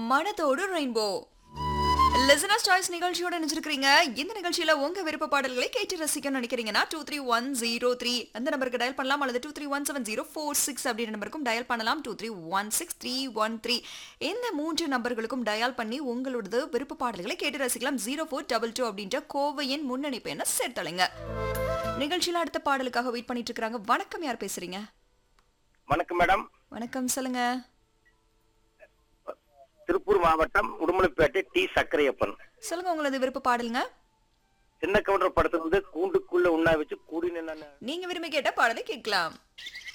மனதோடு rainbow listeners choice நிகழ்ச்சியோட நினைச்சிருக்கீங்க இந்த நிகழ்ச்சியில உங்க விருப்ப பாடல்களை கேட்டு ரசிக்கணும்னு நினைக்கிறீங்கன்னா two three one zero three அந்த நம்பருக்கு டயல் பண்ணலாம் அல்லது two three one seven zero four six அப்படின்ற நம்பருக்கும் டயல் பண்ணலாம் two three one six three one three இந்த மூன்று நம்பர்களுக்கும் டயல் பண்ணி உங்களோடது விருப்ப பாடல்களை கேட்டு ரசிக்கலாம் ஜீரோ ஃபோர் டபுள் டூ அப்படின்ற கோவையின் முன்னணிப்பு என்ன சேர்த்தலைங்க நிகழ்ச்சியில அடுத்த பாடலுக்காக வெயிட் பண்ணிட்டு இருக்காங்க வணக்கம் யார் பேசுறீங்க வணக்கம் மேடம் வணக்கம் சொல்லுங்க திருப்பூர் மாவட்டம் உடுமலைப்பேட்டை டி சக்கரையப்பன் சொல்லுங்க உங்களது விருப்ப பாடலுங்க சின்ன கவுண்டர் படத்துல இருந்து கூண்டுக்குள்ள உண்ணா வச்சு கூடி நின்ன நீங்க விரும்பி கேட்ட பாடலை கேட்கலாம்